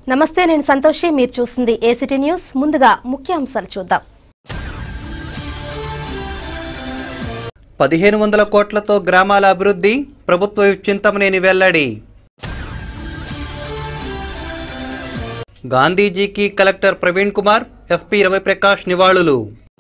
నమస్తే నేను సంతోషి మీరు చూస్తుంది ఏసిటీ న్యూస్ ముందుగా ముఖ్యాంశాలు చూద్దాం పదిహేను వందల కోట్లతో గ్రామాల అభివృద్ధి ప్రభుత్వ చింతమనేని వెల్లడి గాంధీజీకి కలెక్టర్ ప్రవీణ్ కుమార్ ఎస్పీ రవిప్రకాష్ నివాళులు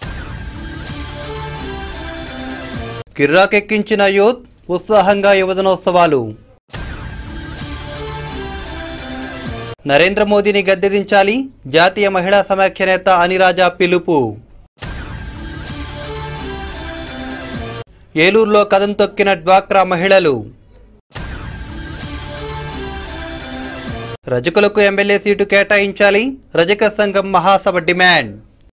కిర్రాకెక్కించిన యూత్ ఉత్సాహంగా యువజనోత్సవాలు నరేంద్ర మోదీని గద్దెదించాలి జాతీయ మహిళా సమాఖ్య నేత అనిరాజా పిలుపు ఏలూరులో కదం తొక్కిన డ్వాక్రా మహిళలు రజకులకు ఎమ్మెల్యే సీటు కేటాయించాలి రజక సంఘం మహాసభ డిమాండ్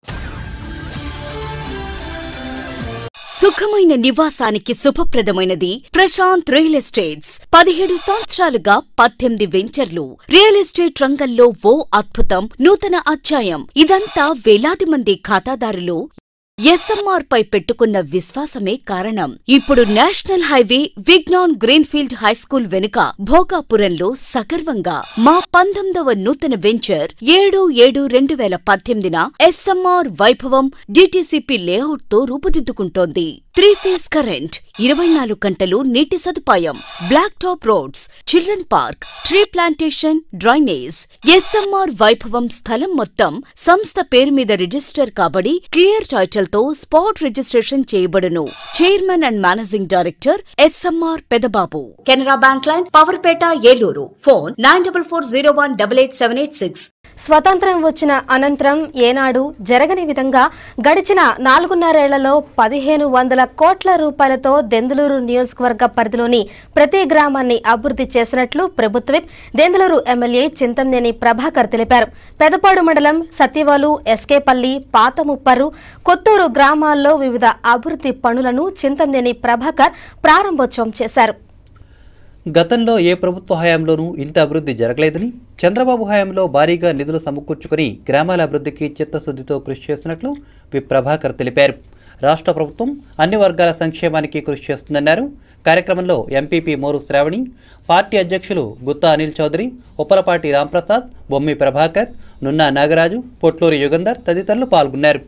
సుఖమైన నివాసానికి శుభప్రదమైనది ప్రశాంత్ రియల్ ఎస్టేట్స్ పదిహేడు సంవత్సరాలుగా పద్దెనిమిది వెంచర్లు రియల్ ఎస్టేట్ రంగంలో ఓ అద్భుతం నూతన అధ్యాయం ఇదంతా వేలాది మంది ఖాతాదారులు ఎస్ఎంఆర్ పై పెట్టుకున్న విశ్వాసమే కారణం ఇప్పుడు national highway Vignan greenfield high school వెనుక భోగాపురంలో సగర్వంగా మా పంతొమ్మిదవ నూతన వెంచర్ ఏడు ఏడు రెండు వేల పద్దెనిమిదిన ఎస్ఎంఆర్ వైభవం డిటిసిపి లేఅవుట్ తో రూపుదిద్దుకుంటోంది త్రీ ఫేస్ కరెంట్ ఇరవై నాలుగు గంటలు నీటి సదుపాయం black top roads children park tree plantation drainage SMR వైభవం స్థలం మొత్తం సంస్థ పేరు మీద రిజిస్టర్ కాబడి క్లియర్ టైటిల్ తో స్పాట్ రిజిస్ట్రేషన్ చేయబడును chairman and managing director SMR Pedababu Canara bank line Powerpet Eluru phone nine double four zero one double eight seven eight six స్వతంత్రం వచ్చిన అనంతరం ఏనాడు జరగని విధంగా గడిచిన నాలుగున్నరేళ్లలో పదిహేను వందల కోట్ల రూపాయలతో దెందులూరు నియోజకవర్గ పరిధిలోని ప్రతి గ్రామాన్ని అభివృద్ధి చేసినట్లు ప్రభుత్వం దెందులూరు ఎమ్మెల్యే చింతంనేని ప్రభాకర్ తెలిపారు పెదపాడు మండలం సత్యవాలు ఎస్కేపల్లి పాతముప్పరు కొత్తూరు గ్రామాల్లో వివిధ అభివృద్ధి పనులను చింతంనేని ప్రభాకర్ ప్రారంభోత్సవం చేశారు గతంలో ఏ ప్రభుత్వ హయాంలోనూ ఇంత అభివృద్ధి జరగలేదని చంద్రబాబు హయాంలో భారీగా నిధులు సమకూర్చుకుని గ్రామాల అభివృద్ధికి చిత్తశుద్ధితో కృషి చేసినట్లు వి ప్రభాకర్ తెలిపారు రాష్ట్ర ప్రభుత్వం అన్ని వర్గాల సంక్షేమానికి కృషి చేస్తుందన్నారు కార్యక్రమంలో ఎంపీపీ మోరు శ్రావణి పార్టీ అధ్యక్షులు గుత్తా అనిల్ చౌదరి ఉప్పలపాటి రాంప్రసాద్ బొమ్మి ప్రభాకర్ నున్నా నాగరాజు పొట్లూరి యుగంధర్ తదితరులు పాల్గొన్నారు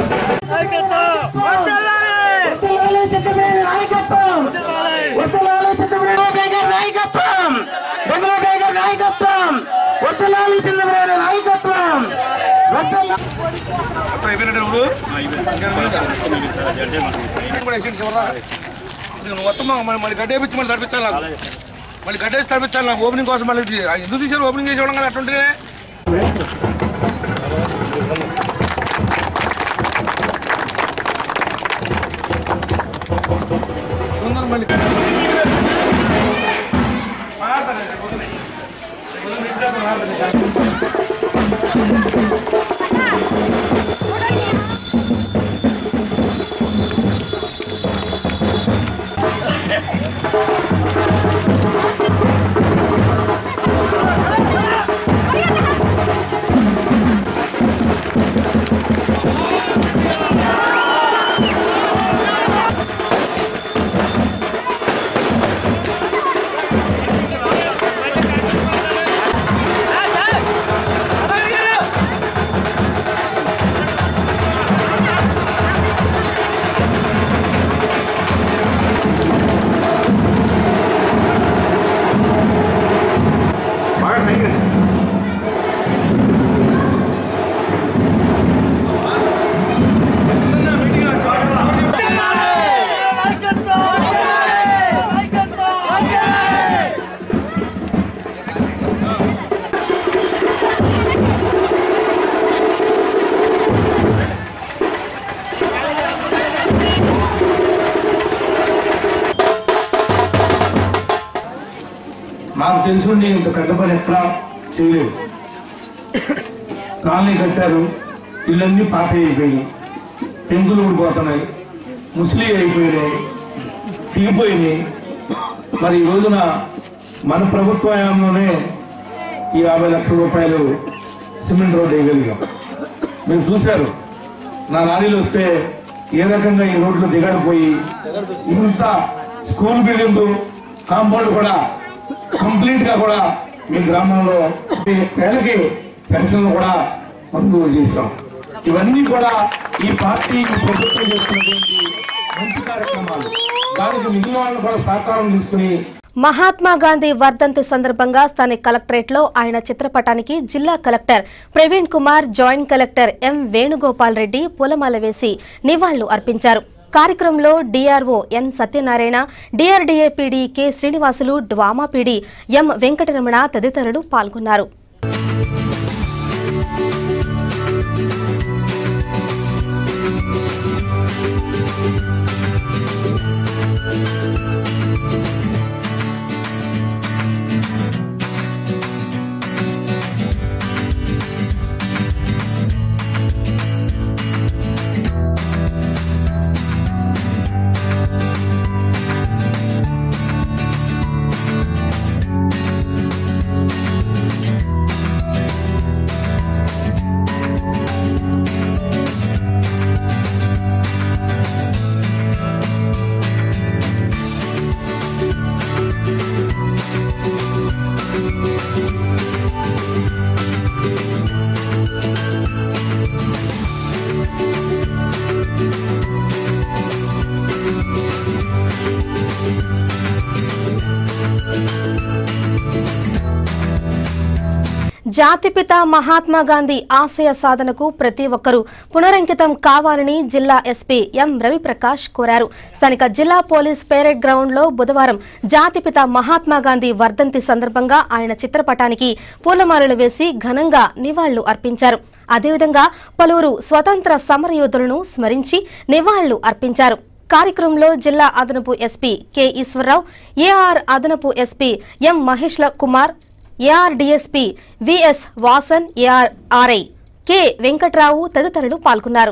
వర్తలాలి చంద్రబాబు నాయకత్వం వర్తలాలి చంద్రబాబు గారి నాయకత్వం చంద్రబాబు గారి నాయకత్వం వర్తలాలి చంద్రబాబు నాయకత్వం వర్తలాలి మొత్తం అయిపోయినట్టు ఇప్పుడు కూడా వేసిండు చివరా. ఇది నువ్వు మొత్తం మాకు మళ్ళీ మళ్ళీ గడ్డేపించి మళ్ళీ తడిపించాలి నాకు మళ్ళీ గడ్డేసి తడిపించాలి నాకు ఓపెనింగ్ కోసం మళ్ళీ ఇది. ఎందుకు తీసారు ఓపెనింగ్ చేసి ఇవ్వడం కదా అట్లుంటే తొందర మళ్ళీ మాట్లాడండి, పొద్దున్నే. పొద్దున్నే ఇచ్చేద్దాం, మాట్లాడండి. బాగా సైకిల్ నాకు తెలుసుండి ఇంత పెద్ద పని ఎక్కడా చేయలేదు కాలనీ కట్టారు ఇళ్ళన్నీ పాత అయిపోయినాయి పెంకులు ఊడిపోతున్నాయి ముస్లి అయిపోయినాయి దిగిపోయినాయి మరి ఈ రోజున మన ప్రభుత్వ హయాంలోనే ఈ యాభై లక్షల రూపాయలు సిమెంట్ రోడ్ వేయగలిగాం మీరు చూశారు నా లారీలో వస్తే ఏ రకంగా ఈ రోడ్లు దిగడిపోయి ఇంత స్కూల్ బిల్డింగ్ కాంపౌండ్ కూడా కంప్లీట్ గా కూడా మీ గ్రామంలో పేదకి పెన్షన్లు కూడా మంజూరు చేశాం ఇవన్నీ కూడా ఈ పార్టీ ఈ ప్రభుత్వం చేస్తున్నటువంటి మంచి కార్యక్రమాలు దానికి మిగిలిన వాళ్ళని కూడా సహకారం తీసుకుని మహాత్మా గాంధీ వర్ధంతి సందర్భంగా స్థానిక కలెక్టరేట్ లో ఆయన చిత్రపటానికి జిల్లా collector Praveen Kumar joint collector M Venugopal Reddy పూలమాల వేసి నివాళులు అర్పించారు కార్యక్రమంలో DRO N Satyanarayana DRDA PD K Srinivasulu DWAMA PD M Venkataramana తదితరులు పాల్గొన్నారు జాతిపిత మహాత్మా గాంధీ ఆశయ సాధనకు ప్రతి ఒక్కరూ పునరంకితం కావాలని జిల్లా ఎస్పీ ఎం రవిప్రకాష్ కోరారు స్థానిక జిల్లా పోలీస్ పేరెడ్ గ్రౌండ్ లో బుధవారం జాతిపిత మహాత్మా గాంధీ వర్ధంతి సందర్భంగా ఆయన చిత్రపటానికి పూలమాలలు వేసి ఘనంగా నివాళులు అర్పించారు అదేవిధంగా పలువురు స్వతంత్ర సమరయోధులను స్మరించి నివాళులు అర్పించారు కార్యక్రమంలో జిల్లా అదనపు ఎస్పీ కె ఈశ్వరరావు ఏఆర్ అదనపు ఎస్పీ ఎం మహేష్ల Kumar AR DSP VS Vasan AR RI K Venkatrao తదితరులు పాల్గొన్నారు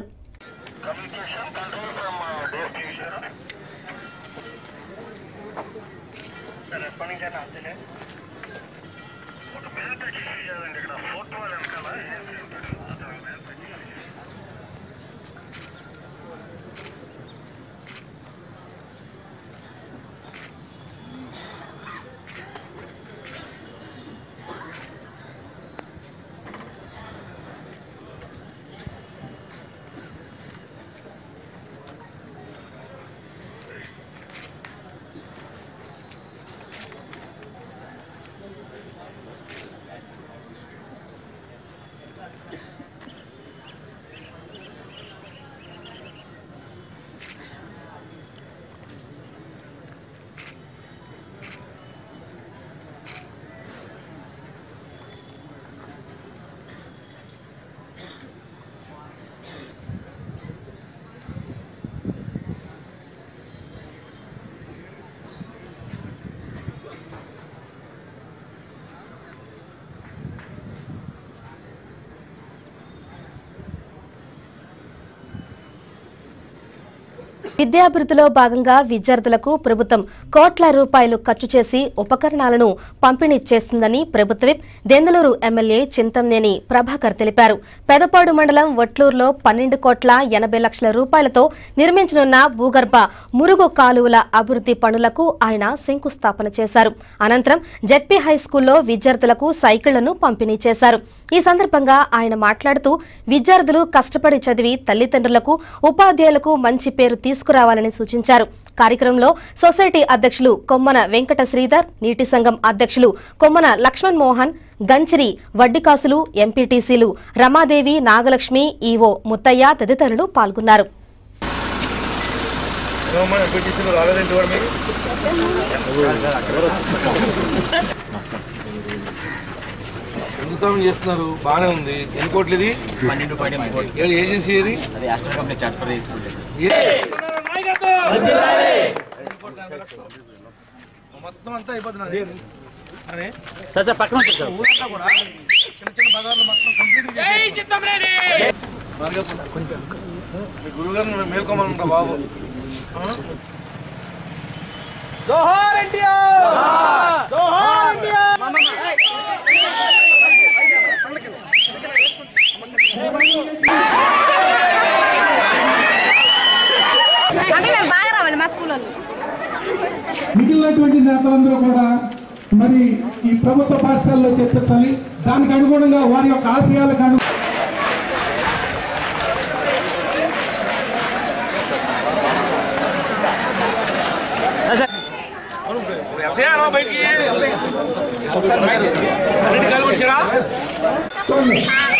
విద్యాభివృద్ధిలో భాగంగా విద్యార్థులకు ప్రభుత్వం కోట్ల రూపాయలు ఖర్చు చేసి ఉపకరణాలను పంపిణీ చేస్తుందని ప్రభుత్వ విప్ దెందలూరు ఎమ్మెల్యే చింతంనేని ప్రభాకర్ తెలిపారు పెదపాడు మండలం వట్లూరులో పన్నెండు కోట్ల ఎనభై లక్షల రూపాయలతో నిర్మించనున్న భూగర్భ మురుగు కాలువల అభివృద్ధి పనులకు ఆయన శంకుస్థాపన చేశారు అనంతరం జెడ్పీ హై స్కూల్లో విద్యార్థులకు సైకిళ్లను పంపిణీ చేశారు ఈ సందర్భంగా ఆయన మాట్లాడుతూ విద్యార్థులు కష్టపడి చదివి తల్లిదండ్రులకు ఉపాధ్యాయులకు మంచి పేరు తీసుకురావాలని సూచించారు కార్యక్రమంలో సొసైటీ అధ్యక్షులు కొమ్మన వెంకట శ్రీధర్ నీటి సంఘం అధ్యక్షులు కొమ్మన లక్ష్మణ్ మోహన్ గంచిరి వడ్డికాసులు ఎంపీటీసీలు రమాదేవి నాగలక్ష్మి ఈవో ముత్తయ్య తదితరులు పాల్గొన్నారు ఏమమ్మా ఎంపీటీసీలో రాలేదేంటి వాడు మీరు శంకుస్థాపన చేస్తున్నారు బాగానే ఉంది ఎన్ని కోట్లు ఇది పన్నెండు పాయింట్ ఎనిమిది కోట్లు. ఏ ఏజెన్సీ ఏది అది ఆస్ట్రల్ కంపెనీ చార్టర్ తీసుకుంటుంది మొత్తం అంతా అయిపోతున్నది అరే సార్ సార్ పక్కన ఉంటుంది సార్ ఊరంతా కూడా చిన్న చిన్న బజార్లు మొత్తం కంప్లీట్ మీ గురువు గారిని మేల్కోమనుకుంటా బాబు ఆ? మిగిలినటువంటి నేతలందరూ కూడా మరి ఈ ప్రభుత్వ పాఠశాలలో చేర్పించాలి దానికి అనుగుణంగా వారి యొక్క ఆశయాలకు అను వెళ్తాయా బయటికి ఒకసారి బయటికి అన్నిటి కలిపి వచ్చారా చూడండి.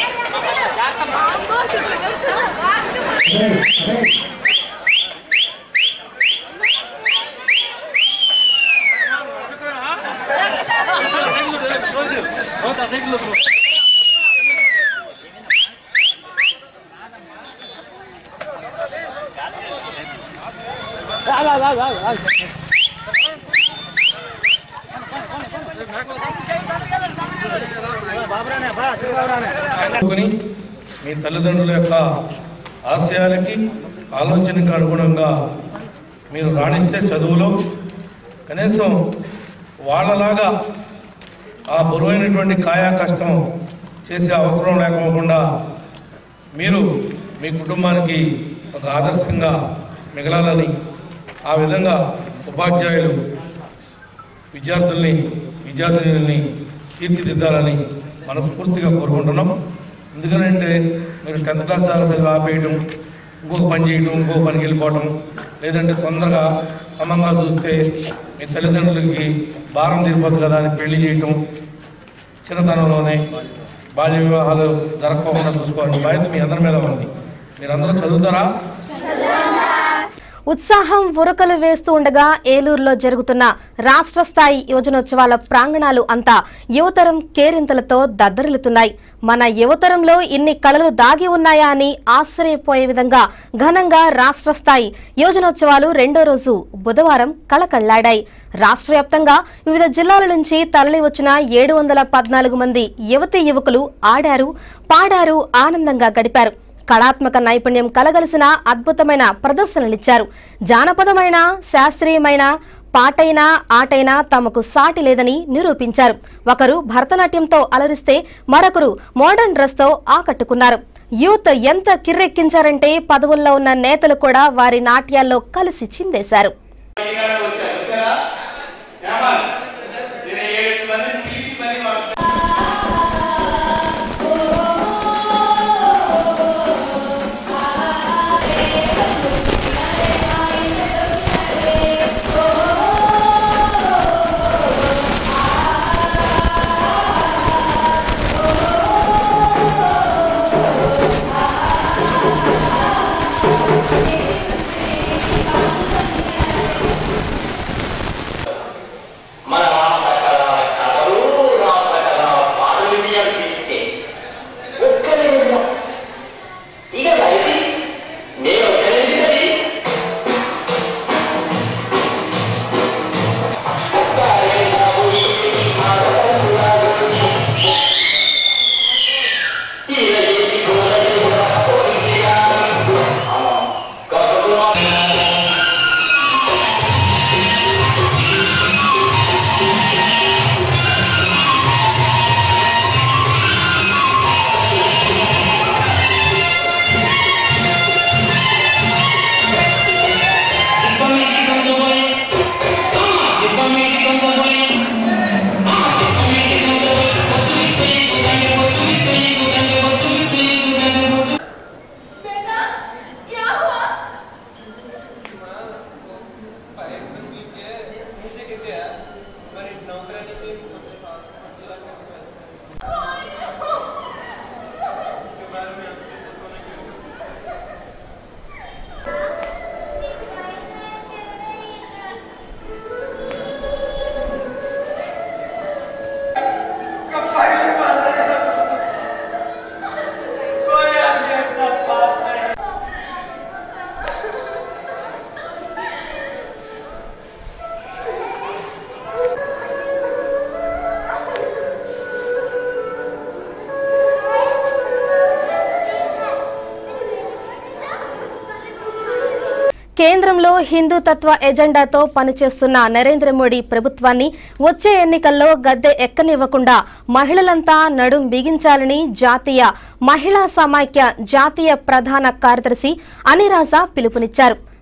అనుకుని మీ తల్లిదండ్రుల యొక్క ఆశయాలకి ఆలోచనకి అనుగుణంగా మీరు రాణిస్తే చదువులో కనీసం వాళ్ళలాగా ఆ బరువైనటువంటి కాయా కష్టం చేసే అవసరం లేకోకుండా మీరు మీ కుటుంబానికి ఒక ఆదర్శంగా మిగలాలని ఆ విధంగా ఉపాధ్యాయులు విద్యార్థుల్ని విద్యార్థినుల్ని తీర్చిదిద్దాలని మనస్ఫూర్తిగా కోరుకుంటున్నాం ఎందుకనంటే మీరు టెన్త్ క్లాస్ చాలా చదివి ఆపేయడం ఇంకొక పని చేయడం ఇంకొక పనికి వెళ్ళిపోవడం లేదంటే తొందరగా సమంగా చూస్తే మీ తల్లిదండ్రులకి భారం తీరిపోతుంది కదా అని పెళ్లి చేయటం చిన్నతనంలోనే బాల్య వివాహాలు జరగకుండా చూసుకోవాలని బాధ్యత మీ అందరి మీద ఉంది మీరందరూ చదువుతారా ఉత్సాహం ఉరకలు వేస్తూ ఉండగా ఏలూరులో జరుగుతున్న రాష్ట్ర స్థాయి యువజనోత్సవాల ప్రాంగణాలు అంతా యువతరం కేరింతలతో దద్దరిల్లుతున్నాయి మన యువతరంలో ఇన్ని కళలు దాగి ఉన్నాయా అని ఆశ్చర్యపోయే విధంగా ఘనంగా రాష్ట్ర స్థాయి యువజనోత్సవాలు రెండో రోజు బుధవారం కళకళ్లాడాయి రాష్ట్ర వ్యాప్తంగా వివిధ జిల్లాల నుంచి తరలి వచ్చిన ఏడు వందల పద్నాలుగు మంది యువతీ యువకులు ఆడారు పాడారు ఆనందంగా గడిపారు కళాత్మక నైపుణ్యం కలగలిసిన అద్భుతమైన ప్రదర్శనలిచ్చారు జానపదమైన శాస్త్రీయమైన పాటైనా ఆటైనా తమకు సాటి లేదని నిరూపించారు ఒకరు భరతనాట్యంతో అలరిస్తే మరొకరు మోడర్న్ డ్రెస్తో ఆకట్టుకున్నారు యూత్ ఎంత కిర్రెక్కించారంటే పదవుల్లో ఉన్న నేతలు కూడా వారి నాట్యాల్లో కలిసి చిందేశారు మన రాసకల కథలు రాసకల పాటలు అనిపిస్తే ఒక్కరే ఉన్నాం ఇక లైఫ్ నేను ఒక్కరే కదా కేంద్రంలో హిందూతత్వ ఎజెండాతో పనిచేస్తున్న నరేంద్ర మోడీ ప్రభుత్వాన్ని వచ్చే ఎన్నికల్లో గద్దె ఎక్కనివ్వకుండా మహిళలంతా నడుం బిగించాలని జాతీయ మహిళా సమాఖ్య జాతీయ ప్రధాన కార్యదర్శి అనిరాజా పిలుపునిచ్చారు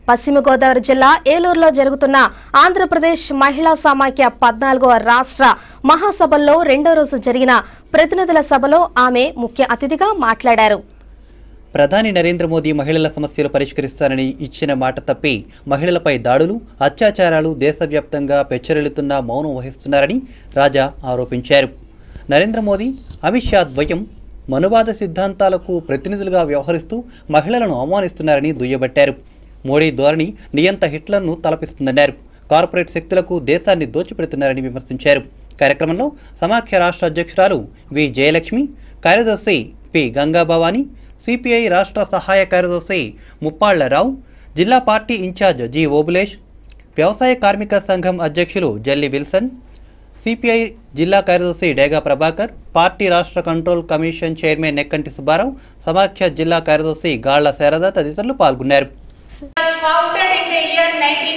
పశ్చిమ గోదావరి జిల్లా ఏలూరులో జరుగుతున్న ఆంధ్రప్రదేశ్ మహిళా సమాఖ్య పద్నాలుగవ రాష్ట్ర మహాసభల్లో రెండో రోజు జరిగిన ప్రతినిధుల సభలో ఆమె ముఖ్య అతిథిగా మాట్లాడారు ప్రధాని నరేంద్ర మోదీ మహిళల సమస్యలు పరిష్కరిస్తారని ఇచ్చిన మాట తప్పి మహిళలపై దాడులు అత్యాచారాలు దేశవ్యాప్తంగా పెచ్చరిల్లుతున్న మౌనం వహిస్తున్నారని రాజా ఆరోపించారు నరేంద్ర మోదీ అమిత్ షా ద్వయం మనువాద సిద్ధాంతాలకు ప్రతినిధులుగా వ్యవహరిస్తూ మహిళలను అవమానిస్తున్నారని దుయ్యబట్టారు మోడీ ధోరణి నియంత హిట్లర్ను తలపిస్తుందన్నారు కార్పొరేట్ శక్తులకు దేశాన్ని దోచిపెడుతున్నారని విమర్శించారు కార్యక్రమంలో సమాఖ్య రాష్ట్ర అధ్యక్షురాలు వి జయలక్ష్మి కార్యదర్శి పి గంగాభవాని సిపిఐ రాష్ట్ర సహాయ కార్యదర్శి ముప్పాళ్లరావు జిల్లా పార్టీ ఇన్ఛార్జ్ జి ఓబులేష్ వ్యవసాయ కార్మిక సంఘం అధ్యక్షులు జల్లి విల్సన్ సిపిఐ జిల్లా కార్యదర్శి డేగా ప్రభాకర్ పార్టీ రాష్ట్ర control commission chairman Nekkanti Subbarao సమాఖ్య జిల్లా కార్యదర్శి గాళ్ల శారద తదితరులు పాల్గొన్నారు was founded in the year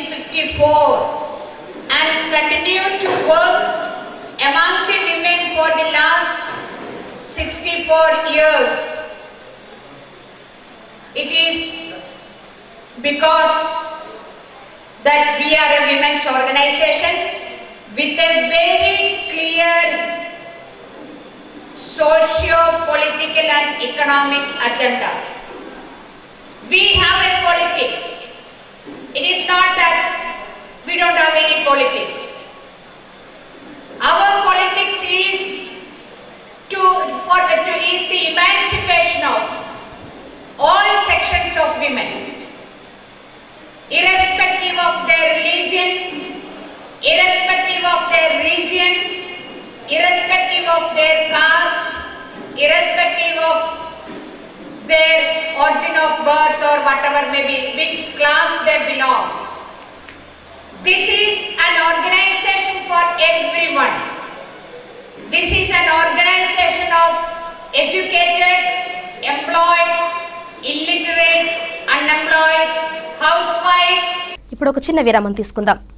1954 and continued to work among the women for the last 64 years. It is because that we are a women's organization with a very clear socio-political and economic agenda. We have a politics. It is not that we don't have any politics. Our politics is to for the, to is the emancipation of all sections of women, irrespective of their religion, irrespective of their region, irrespective of their caste, irrespective of their origin of birth or whatever may be, which class they belong. This is an organization for everyone. This is an organization of educated, employed, illiterate, unemployed, housewives, ఇప్పుడు ఒక చిన్న విరామం తీసుకుందాం